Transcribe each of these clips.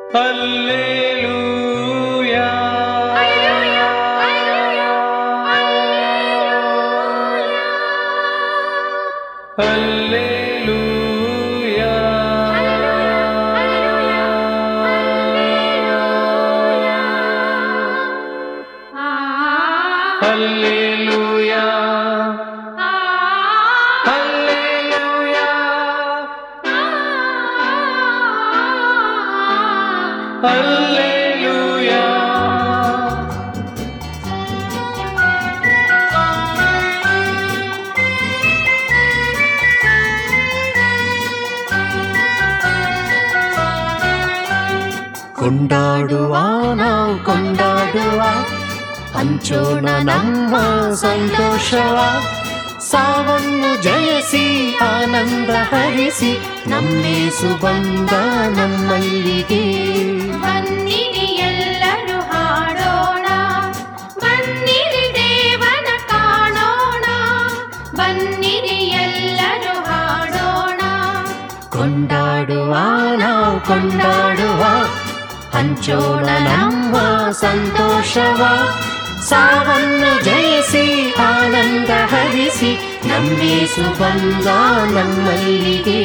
Alleluia. Alleluia. Alleluia. Alleluia. Alleluia. ಕೊಂಡಾಡುವ ನಾವು ಕೊಂಡಾಡುವ ಹಂಚೋಣ ನಮ್ಮ ಸಂತೋಷವ ಸಾವನ್ನು ಜಯಿಸಿ ಆನಂದ ಹರಿಸಿ ನಮ್ಮೇಸು ಬಂದ ನಮ್ಮಲ್ಲಿಗೆ ಬನ್ನಿರಿ ಎಲ್ಲರೂ ಹಾಡೋಣ ಬನ್ನಿರಿ ದೇವನ ಕಾಣೋಣ ಬನ್ನಿರಿ ಎಲ್ಲರೂ ಹಾಡೋಣ ಕೊಂಡಾಡುವ ನಾವು ಕೊಂಡಾಡುವ ಹಂಚೋಣ ನಮ್ಮ ಸಂತೋಷವ ಸಾವನ್ನು ಜಯಿಸಿ ಆನಂದ ಹರಿಸಿ ನಮ್ಮೇಸು ಬಂದ ನಮ್ಮಲ್ಲಿಗೆ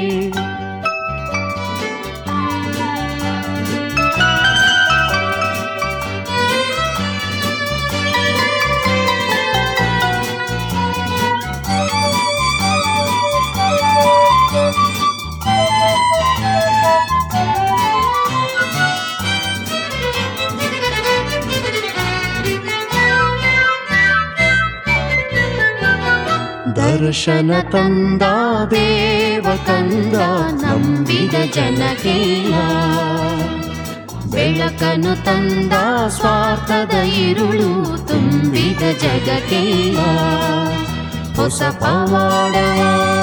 ದರ್ಶನ ತಂದ ದೇವ ಕಂದ ನಂಬಿದ ಜನಕೇಯ ಬೆಳಕನು ತಂದ ಸ್ವಾರ್ಥದ ಇರುಳು ತುಂಬಿದ ಜಗಕೇಯ ಹೊಸ ಪವಾಡವ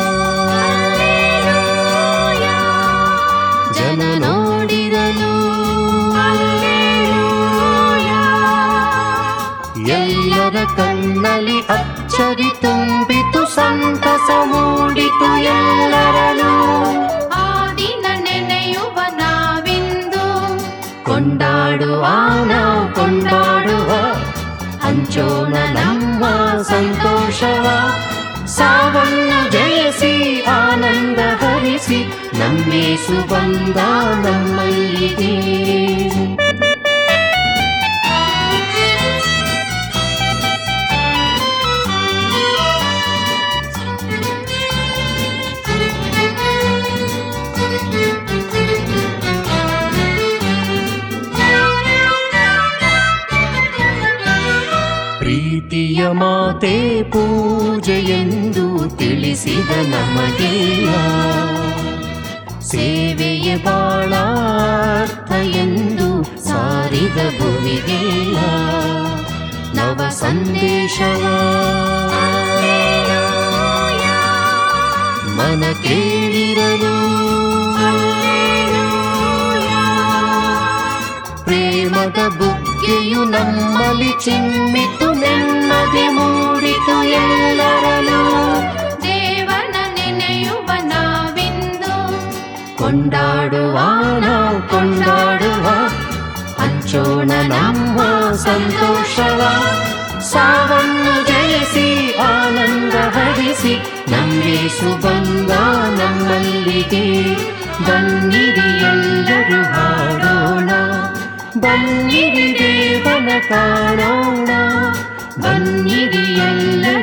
ಜನ ನೋಡಿರಲು ಎಲ್ಲರ ಕಣ್ಣಲ್ಲಿ ಅಚ್ಚರಿ ತುಂಬಿತು ಸಂತಸ ಮೂಡಿತು ಎಲ್ಲರಲ್ಲೂ ಆ ದಿನ ನೆನೆಯುವ ನಾವಿಂದು ಕೊಂಡಾಡುವ ನಾವು ಕೊಂಡಾಡುವ ಹಂಚೋಣ ನಮ್ಮ ಸಂತೋಷವ ಸಾವನ್ನು ಜಯಿಸಿ ಆನಂದ ಹರಿಸಿ ನಮ್ಮೇಸು ಬಂದ ನಮ್ಮಲ್ಲಿಗೆ ಪ್ರೀತಿಯ ಮಾತೆ ಪೂಜೆಯೆಂದು ತಿಳಿಸಿದ ನಮಗೆಲ್ಲ ಸೇವೆಯ ಬಾಳ ಅರ್ಥ ಎಂದು ಸಾರಿದ ಭುವಿಗೆಲ್ಲ ನವ ಸಂದೇಶವ ಮನ ಕೇಳಿರಲು ಪ್ರೇಮದ ಬುಗ್ಗೆಯು ನಮ್ಮಲ್ಲಿ ಚಿಮ್ಮಿತು ನೆಮ್ಮದಿ ಮೂಡಿತು ಎಲ್ಲರಲ್ಲೂ ದೇವನ ನೆನೆಯುವ ನಾವಿಂದು ಕೊಂಡಾಡುವ ನಾವು ಕೊಂಡಾಡುವ ಹಂಚೋಣ ನಮ್ಮ ಸಂತೋಷವ ಸಾವನ್ನು ಜಯಿಸಿ ಆನಂದ ಹರಿಸಿ ನಮ್ಮೇಸು ಬಂದ ನಮ್ಮಲ್ಲಿಗೆ ಬನ್ನಿರಿ ಎಲ್ಲರೂ ಹಾಡೋಣ ಬನ್ನಿರಿ ದೇವನ ಕಾಣೋಣ ಬನ್ನಿರಿ ಎಲ್ಲರೂ